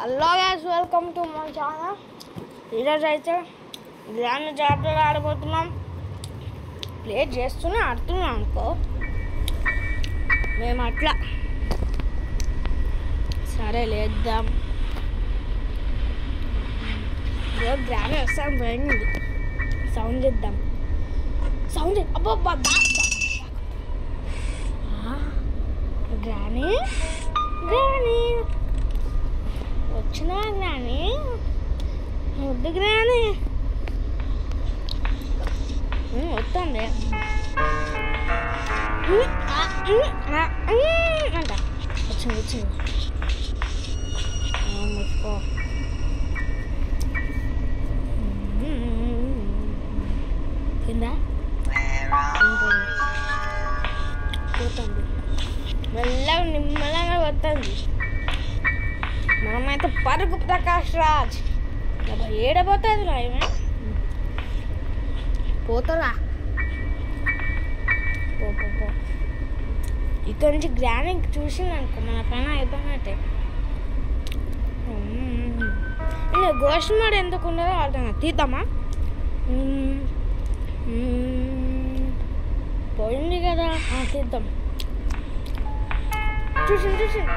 Hello guys welcome to my channel ఈరోజు అయితే grand జాతర ఆడబోతున్నాం ప్లే చేస్తూనే ఆడుతున్నాం అనుకో మేము అట్లా సరే లేద్దాం ఇదిగో గ్రాండ్ వస్తాం పోయింది సౌండ్ చేద్దాం సౌండ్ అబ్బో గ్రానీ గ్రానీ వచ్చినా గ్రాని ముద్దు గ్రాని ఉమ్, వస్తుంది ఉమ్, ఆ, ఉమ్, ఆ, ఉమ్ అంట వచ్చింది వచ్చింది ఆ, మూసుకో కింద పోతుంది మెల్లగా నిమ్మలంగా పోతుంది మనమైతే పరుగు ప్రకాష్ రాజ్ అబ్బా, ఏడపోతుంది రా ఈమె పోతారా పో పో పో ఇక్కడ నుంచి గ్రానిక్ చూసింది అనుకో మన పైన అయిపోయినట్టే ఇంకా గోస్ట్ మోడ్ ఎందుకు ఉండదో అర్థం కాదు. తీద్దామా మ్మ్. మ్మ్. పోయింది కదా ఆ, తీద్దాం చూసింది చూసింది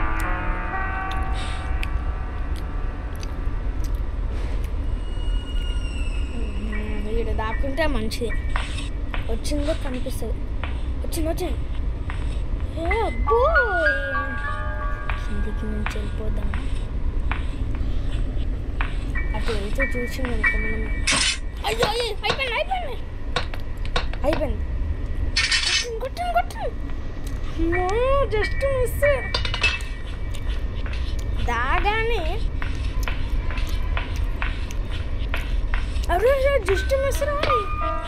వీడు దాక్కుంటే మంచిది వచ్చిందో కనిపిస్తుంది వచ్చింది వచ్చింది ఏ అబ్బో కిందికి నుంచి వెళ్ళిపోదాం అటు వెళ్తే చూసింది అనుకో మనం అయ్యో అయ్యో, అయిపోయింది అయిపోయింది అయిపోయింది కొట్టండి కొట్టండి కొట్టండి జస్ట్ మిస్ దాగానే అరే జస్ట్ మిస్ రాని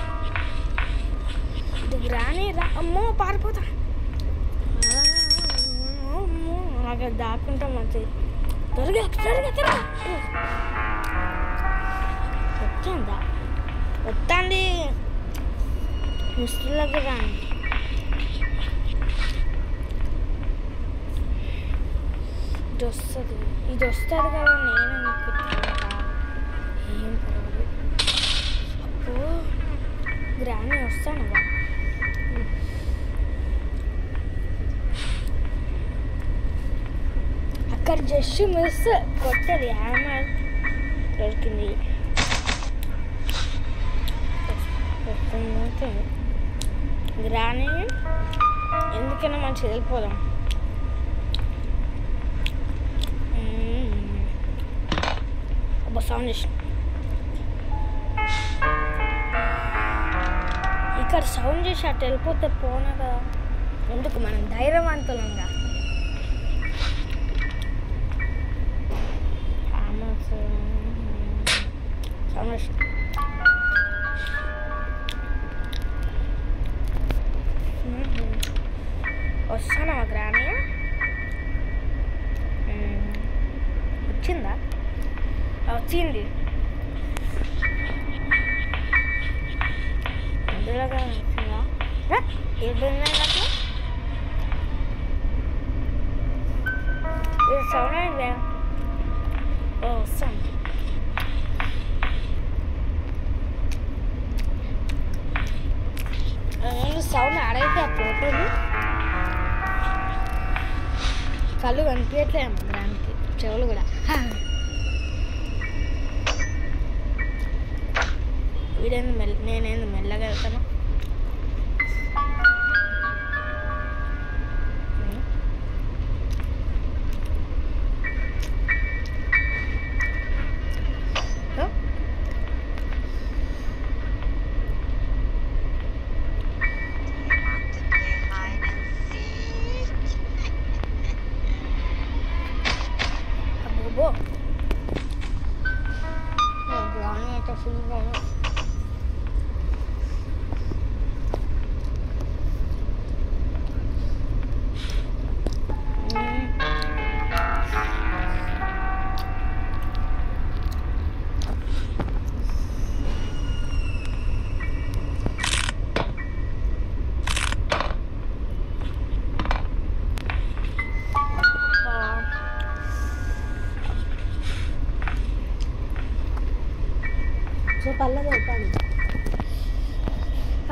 ఇది రాని రా అమ్మో పారిపోతా ఆ, అమ్మో నాకు దాక్కుంటా మంచిది త్వరగా త్వరగా త్వరగా వచ్చిందా వస్తుంది మిస్టర్లకి రాని ఇది వస్తుంది ఇది వస్తుంది కదా నేను అనుకుంటున్నా ఏం పర్వాలేదు అబ్బో గ్రాని వస్తానవా అక్కడ జస్ట్ మిస్ కొట్టది హ్యామర్ దొరికింది వస్తుంది, వస్తుంది. గ్రాని ఎందుకైనా మంచిగా వెళ్ళిపోదాం మ్మ్. అబ్బా సౌండ్ చేసి ఇక్కడ సౌండ్ చేసి అటు వెళ్ళిపోతే పోనా కదా ఎందుకు మనం ధైర్యవంతులంగా ఆమాస్, సౌండ్ చేసి మ్మ్. వస్తానా గ్రాని మ్మ్. వచ్చిందా ఆ, వచ్చింది అందులోగా వచ్చిందా రా, ఏడుందా నాకు ఇది సౌండ్ అయిందే ఓ వస్తాను సౌండ్ ఆడైతే పోతుంది కళ్ళు కనిపించట్లేము దానికి చెవులు కూడా వీడేంది మెల్ల నేనేంది మెల్లగా వెళ్తాను అబ్బో గ్రాని అయితే ఫుల్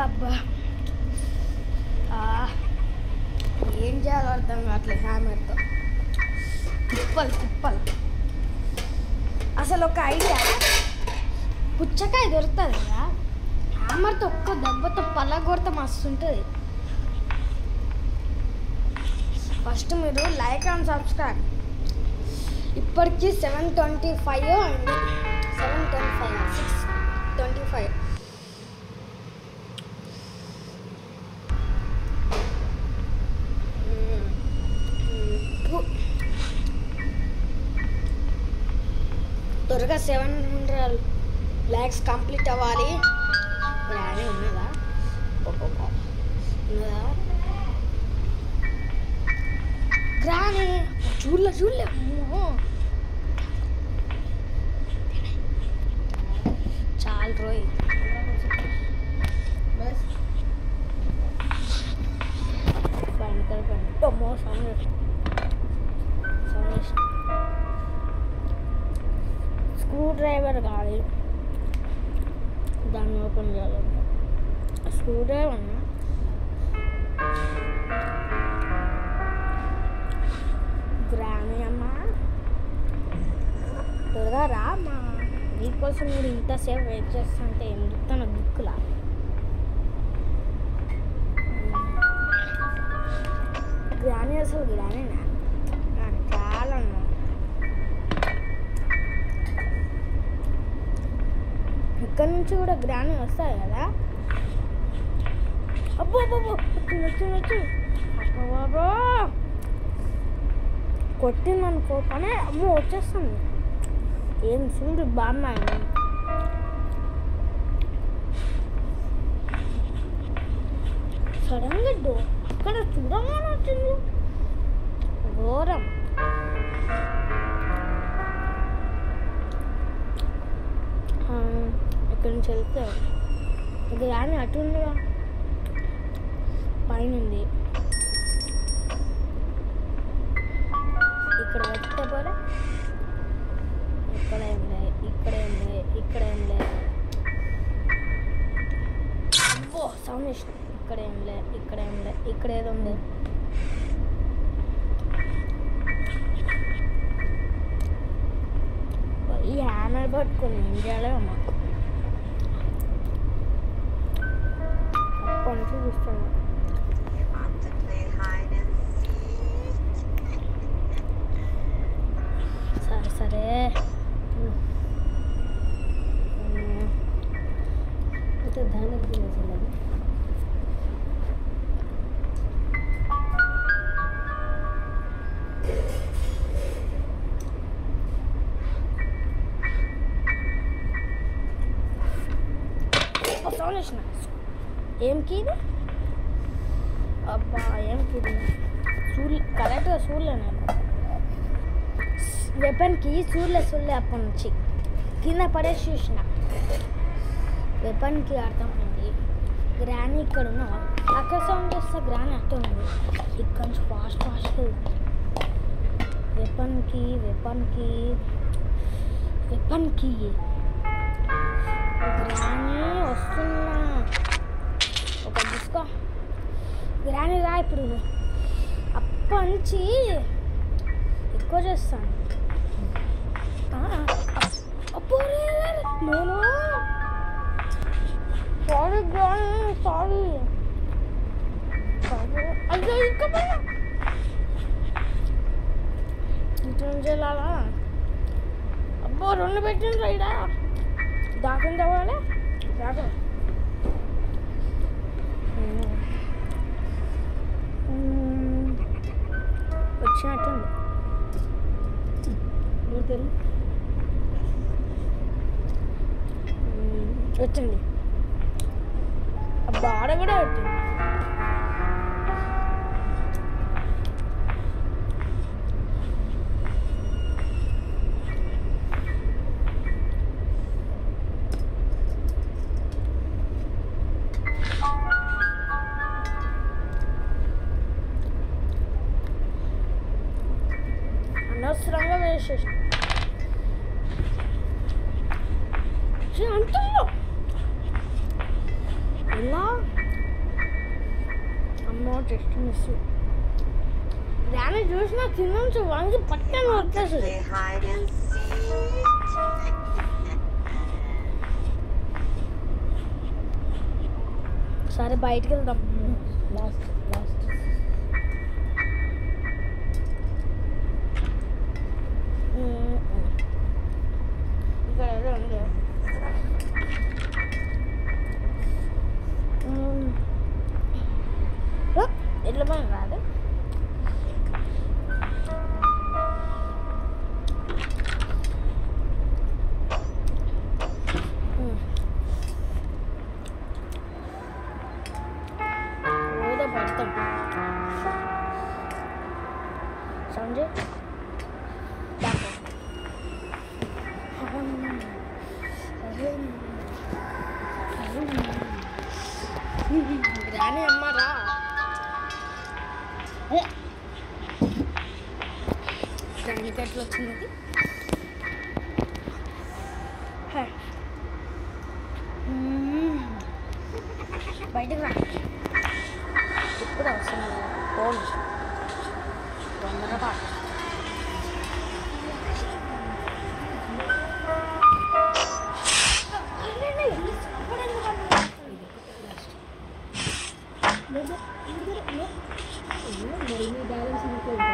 అబ్బా ఆ, ఏం చేయాలో అర్థం కావట్లేదు హ్యామర్తో తిప్పలు తిప్పలు అసలు ఒక ఐడియా పుచ్చకాయ దొరుకుతుంది కదా హ్యామర్తో ఒక్క దెబ్బతో పల్లగొడితే మస్తు ఉంటుంది ఫస్ట్ మీరు లైక్ అండ్ సబ్స్క్రైబ్ ఇప్పటికీ సెవెన్ ట్వంటీ ఫైవ్ అండి seven twenty five six twenty five త్వరగా సెవెన్ హండ్రెడ్ ల్యాక్స్ కంప్లీట్ అవ్వాలి రాని ఉన్నదా ఒక్కొక్క ఉన్నదా గ్రాని చూడలే చూడలే అమ్మో. చాలు రోయ్ बस పైన పైన అమ్మో సౌండ్ సౌండ్ స్క్రూ డ్రైవర్ కావాలి దాన్ని ఓపెన్ చేయాలంటే స్క్రూ డ్రైవర్ అన్నా గ్రామీ అమ్మా త్వరగా రా అమ్మా నీకోసం మీరు ఇంతసేపు వెయిట్ చేస్తుంటే ఎందుకు తన దిక్కులా గ్రామీ అసలు గ్రామీనా నాకు చాలా ఉన్నా ఇక్కడ నుంచి కూడా గ్రామీ వస్తాయి కదా అబ్బో అబ్బో అబ్బో, వచ్చింది వచ్చింది వచ్చింది అబ్బో బాబో కొట్టిందనుకో పనే అమ్మో వచ్చేస్తుంది ఏం చూడు బామ్మ సడన్గా డో అక్కడ చూడంగానే వచ్చింది ఘోరం ఆ, ఇక్కడి నుంచి వెళ్తే ఇది కానీ అటు ఉందిగా పైన ఉంది ఇక్కడ వస్తే పోలే ఇక్కడ ఏం లే ఇక్కడ ఏం లే ఇక్కడ ఏం లే అబ్బో సౌండ్ వేసిన ఇక్కడ ఏం లే ఇక్కడ ఏం లే ఇక్కడ ఏదో ఉంది ఈ హ్యామర్ పట్టుకొని ఏం చేయాలో మాకు అప్పటి నుంచి చూస్తున్నా want to play hide and seek. సరే సరే ఉమ్. అయితే ధాన్యం తినేసాను అది ఓ, సౌండ్ వేసిన ఏం కీ ఇది అబ్బా ఏం కీ ఇది చూడలే కరెక్ట్గా చూడలే నేను వెపన్కి చూడలే చూడలే అప్పటి నుంచి కింద పడేసి చూసిన వెపన్కి అర్థమైంది గ్రానీ ఇక్కడ ఉన్నావా అక్కడ సౌండ్ చేస్తే గ్రానీ అట్టే ఉంది ఇక్కడ నుంచి ఫాస్ట్ ఫాస్ట్ వెపన్కి వెపన్కి వెపన్కి గ్రానీ వస్తున్నా ఒక తీసుకో గ్రానీ రా ఇప్పుడు అప్పటి నుంచి ఎక్కువ చేస్తాను ఆ, అప్పో రే, రే, రే, నేను సారీ గ్రానీ సారీ సారీ అయ్యో ఇంకా పైన ఇంటి నుంచి వెళ్ళాలా అబ్బో రెండు పెట్టిండ్రు రైడా దాకుండా పోవాలి దాకా వచ్చినట్టుంది నువ్వు తెలు మ్మ్. వచ్చింది అబ్బా ఆడ కూడా వచ్చింది అనవసరంగా వేస్ట్ చేసిన అంత ఎలా జస్ట్ మిస్ దాన్ని చూసిన కింద నుంచి వంగి పక్కన వచ్చేస్తుంది Play hide and seek. సరే బయటికి వెళ్దాం లాస్ట్ లాస్ట్ ఇక్కడ ఏదో ఉంది మ్మ్. ఓ, ఎట్ల పైన రాదు మ్మ్. ఏదో పెడతాం సంజయ్ దాకా రాని అమ్మారా దానికి ఎట్లా వచ్చింది హే. మ్మ్. బయటకు రా ఇప్పుడు అవసరం లేదు ఫోన్ తొందరగా మరి మీ బ్యాలెన్స్ ఇంట్లో ఉంటుంది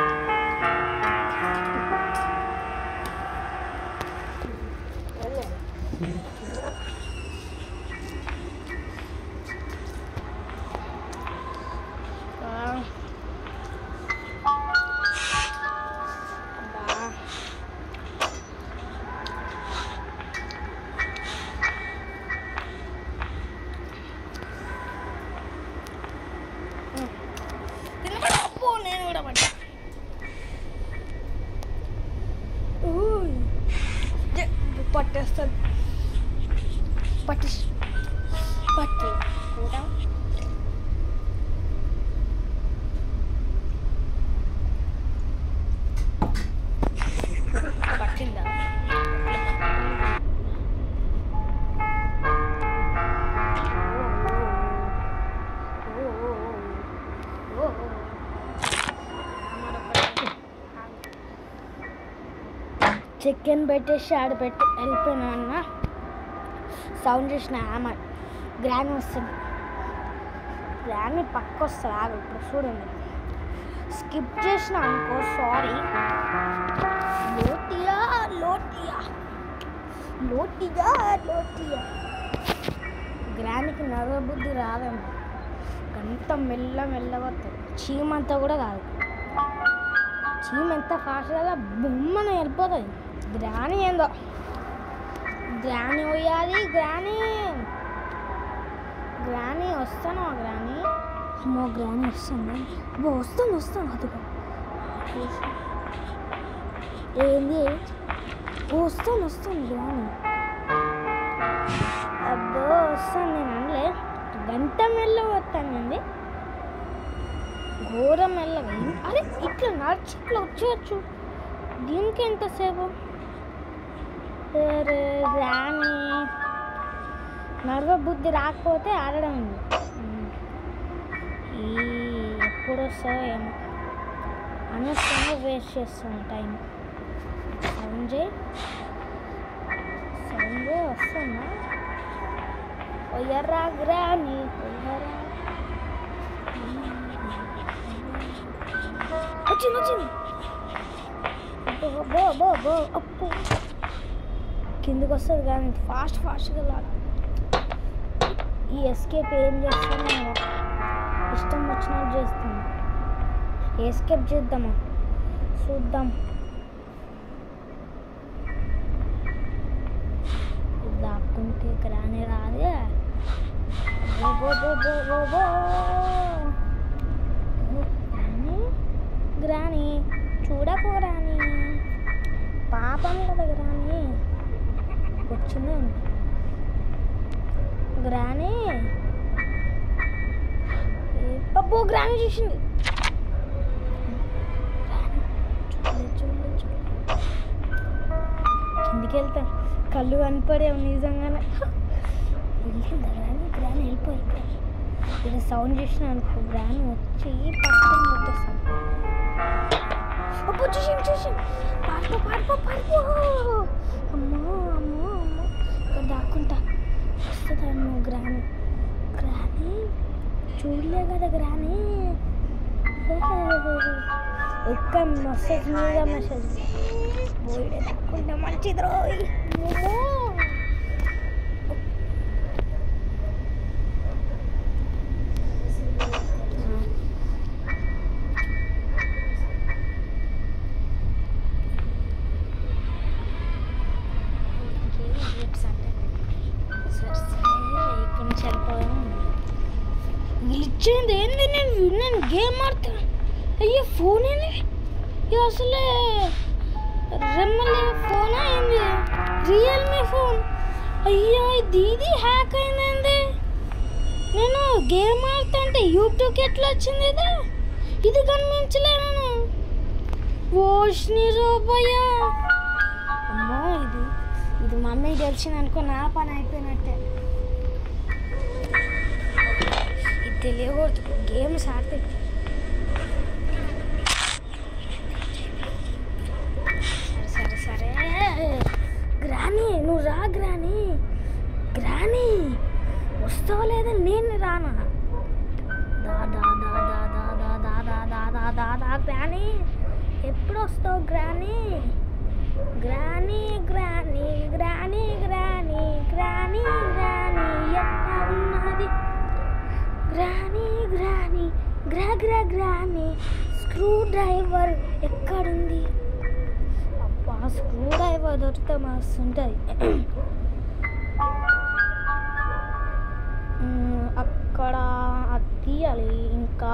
అబ్బో నేను కూడా పడ్డా ఊయ్. జ- పట్టేస్తాను పట్టి పట్టి కూడా పట్టిందా ఓ, ఓ, ఓ, ఓ, ఓ. చికెన్ పెట్టేసి ఆడ పెట్టి వెళ్ళిపోయినా అన్న సౌండ్ చేసిన ఆమె గ్రాని వస్తుంది గ్రాని పక్క వస్తుంది ఆగు ఇప్పుడు చూడండి స్కిప్ చేసిన అనుకో సారీ లోటియా లోటియా లోటియా లోటియా గ్రానికి నరబుద్ధి రాదేమో అంత మెల్ల మెల్లగా వస్తుంది చీమంతా కూడా కాదు చీమ ఎంత ఫాస్ట్గా బొమ్మన వెళ్ళిపోతుంది గ్రాని ఏందో గ్రాని పోయాలి గ్రాని గ్రాని వస్తాను గ్రాని అమ్మో గ్రాని వస్తుంది అబ్బో వస్తాను వస్తాను అదిగో ఏంది ఓ, వస్తాను వస్తాను గ్రాని అబ్బో వస్తాను నేను అనలే గంట మెల్ల వస్తానండి ఘోరం మెల్లగా ఇం- అరే ఇట్లా నడిచి ఇట్లా వచ్చేయచ్చు దీనికి ఎంతసేపు అరే రాని నర్వ బుద్ధి రాకపోతే ఆడడం ఉంది. ఉమ్. ఈ ఎప్పుడు వస్తాయో ఏమో అనవసరంగా వేస్ట్ చేస్తాను టైం సంజయ్ సంజయ్ వస్తున్నా ఒయ్యరా గ్రాని ఒయ్యరా వచ్చింది వచ్చింది అబ్బో అబ్బో అబ్బో అబ్బో అప్పు కిందకి వస్తుంది కానీ ఫాస్ట్ ఫాస్ట్గా లాగా ఈ ఎస్కేప్ ఏం చేస్తాను ఇష్టం వచ్చినట్టు చేస్తాను ఎస్కేప్ చేద్దామా చూద్దాం ఇది దాక్కుంటే రానే రాదే బో బో బో బో బో బో గ్రాని గ్రాని చూడకు గ్రాని పాపం కదా గ్రాని వచ్చిందండి గ్రాని ఏ- అబ్బో గ్రాని చూసింది గ్రాని, చూడలే, చూడలే, చూడలే. కిందికి వెళ్తా కళ్ళు కనపడేవు నిజంగానే వెళ్ళిందా గ్రాని గ్రాని వెళ్ళిపో వెళ్ళిపో ఇది సౌండ్ చేసిన అనుకో గ్రాని వచ్చి పక్కన కొట్టేస్తాను అబ్బో చూసాం చూసాం పారిపో పారిపో పారిపో అమ్మో అమ్మో అమ్మో ఇక్కడ దాక్కుంటా వస్తుందమ్మో గ్రాని గ్రాని చూడలే కదా గ్రాని ఒక్క మెసేజ్ మీద మెసేజ్ పోయిడే దాక్కుంటా మంచిది రోయ్ అమ్మో. ఇక్కడ నుంచి వెళ్ళిపోయాం ఇచ్చింది ఏంది నేను నేను గేమ్ ఆడతా అయ్యో ఫోన్ ఏంది ఇది అసలే రెమ్మలే ఫోనా ఏంది రియల్మీ ఫోన్ అయ్యో ఇది ఇది హ్యాక్ అయింది నేను గేమ్ ఆడుతా అంటే యూట్యూబ్కి ఎట్లా వచ్చింది ఇది ఇది కనిపించలే నేను ఓష్ని రోబయ్యా అమ్మో ఇది ఇది మమ్మీ తెలిసింది అనుకో నా పని అయిపోయినట్టే ఇది తెలియకూడదు గేమ్స్ ఆడితే సరే సరే సరే గ్రాని నువ్వు రా గ్రాని గ్రాని వస్తావా లేదా నేను రానా దా దా దా దా దా దా దా దా దా దా దా దా గ్రాని ఎప్పుడు వస్తావు గ్రాని గ్రాని గ్రాని గ్రాని గ్రాని గ్రాని గ్రాని ఎట్లా ఉన్నది గ్రాని గ్రాని గ్రా గ్రా గ్రాని స్క్రూ డ్రైవర్ ఎక్కడుంది అబ్బా స్క్రూ డ్రైవర్ దొరికితే మస్తు ఉంటుంది మ్మ్, అక్కడ అది తీయాలి ఇంకా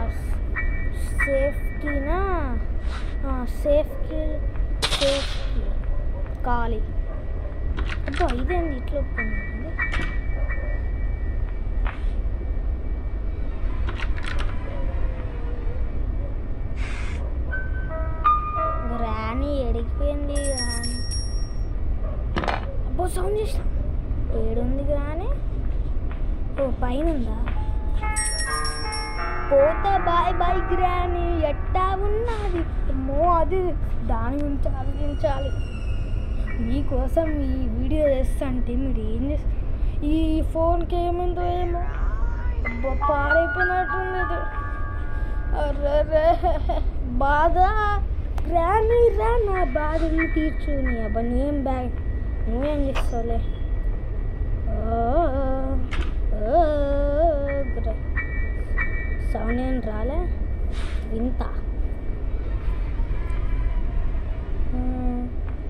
సేఫ్టీనా సేఫ్కి సేఫ్కి కాలి అబ్బా ఇదేంది ఇట్లా ఒప్పుకుంది రాణి ఎడిగిపోయింది రాణి అబ్బో సౌండ్ చేసిన ఏడుంది రాణి ఓ పైన ఉందా పోతా బాయ్ బాయ్ గ్రాని ఎట్టా ఉన్నది అమ్మో అది దాని గురించి ఆలోచించాలి మీకోసం ఈ వీడియో చేస్తుంటే మీరు ఏం చేస్తారు ఈ ఫోన్కి ఏమైందో ఏమో అబ్బా పాడైపోయినట్టుంది ఇది అర్రర్రే బాధ రాని రా నా బాధని తీర్చు నీ అబ్బా నేం బ్యాగ్ నువ్వేం చేస్తావులే ఓ, ఓ, గ్రే సౌండ్ ఏం రాలే వింత మ్మ్.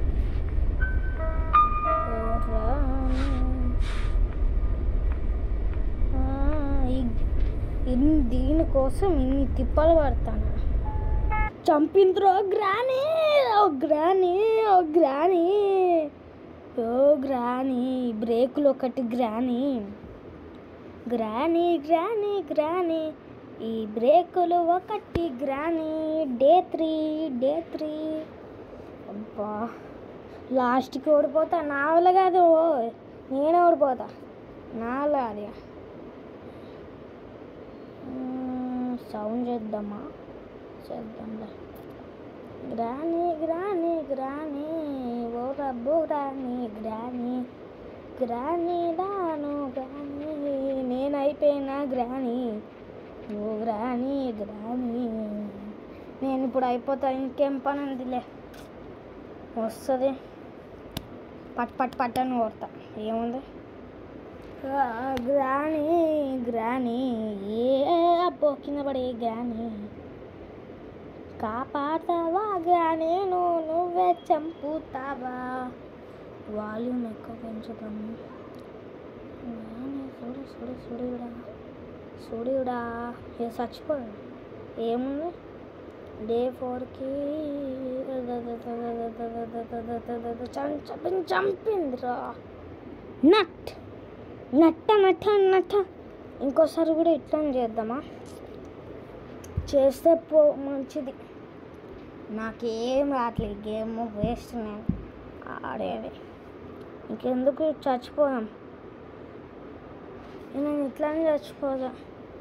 ఆ, ఈ- ఇన్- దీనికోసం ఇన్ని తిప్పలు పడతాను చంపింద్రో గ్రాని ఓ గ్రాని ఓ గ్రాని ఓ గ్రాని బ్రేకులు ఒకటి గ్రాని గ్రాని గ్రాని గ్రాని ఈ బ్రేకులు ఒకటి గ్రాని డే త్రీ డే త్రీ అబ్బా లాస్ట్కి ఓడిపోతా నా వల్ల కాదు ఓ నేనే ఓడిపోతా నా వల్ల అది సౌండ్ చేద్దామా చేద్దాంలే గ్రాని గ్రాని గ్రాని ఓ రబ్బు గ్రాని గ్రాని గ్రాని రాను గ్రాని నేనైపోయినా గ్రాని ఓ గ్రాని గ్రాని నేను ఇప్పుడు అయిపోతా ఇంకేం పని ఉందిలే వస్తుంది పట్ పట్ పట్ అని కొడతా ఏముంది ఆ, గ్రాని గ్రాని ఏ అబ్బో కింద పడే గ్రాని కాపాడతావా గ్రాని నువ్వు నువ్వే చంపుతావా వాల్యూమ్ ఎక్కువ పెంచుతాము గ్రాని చూడు చూడు చూడుడా చూడుడా ఏ చచ్చిపోయాడు ఏముంది డే ఫోర్కి చంపిందిరా నట్ నట్ట నట్ట నట్ట ఇంకోసారి కూడా ఇట్లా చేద్దామా చేస్తే పో మంచిది నాకేం రావట్లేదు గేమ్ వేస్ట్ నేను ఆడేది ఇంకెందుకు చచ్చిపోదాం నేను ఇట్లానే చచ్చిపోదా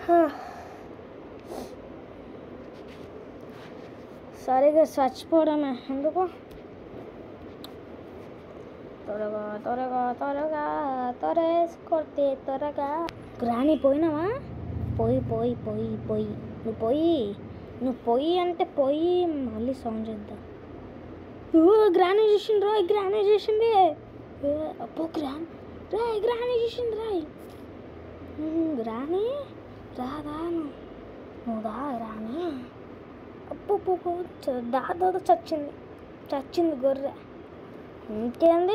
సరిగా చచ్చిపోవడమే ఎందుకు త్వరగా త్వరగా త్వరగా త్వరేసి కొడితే త్వరగా గ్రాని పోయినావా పోయి పోయి పోయి పోయి నువ్వు పోయి నువ్వు పోయి అంటే పోయి మళ్ళీ సౌండ్ చేద్దాం ఓ గ్రాని చేసిండు రాయ్ గ్రాని చేసింది ఏ, అబ్బో గ్రాన్ రాయ్ గ్రాని చేసింది రాయ్ ఉమ్, గ్రాని రాదా నువ్వు నువ్వు దా గ్రాని అప్పు అప్పు దాదా చచ్చింది చచ్చింది గొర్రె ఇంకేంది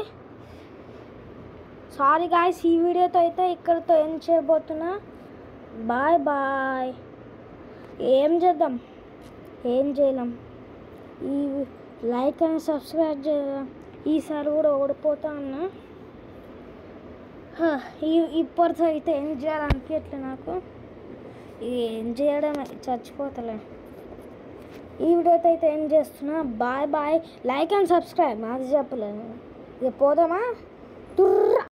సారీ గాయస్ ఈ వీడియోతో అయితే ఇక్కడితో ఏం చేయబోతున్నా బాయ్ బాయ్ ఏం చేద్దాం ఏం చేయలేం ఈ లైక్ అని సబ్స్క్రైబ్ చేద్దాం ఈసారి కూడా ఓడిపోతా అన్నా హ, ఈ ఇప్పటితో అయితే ఏం చేయాలనిపించట్లే నాకు ఏం చేయడమే చచ్చిపోతలే ఈ వీడియోతో అయితే ఏం చేస్తున్నా bye bye like and subscribe మాది చెప్పలేదు ఇక పోదామా తుర్రా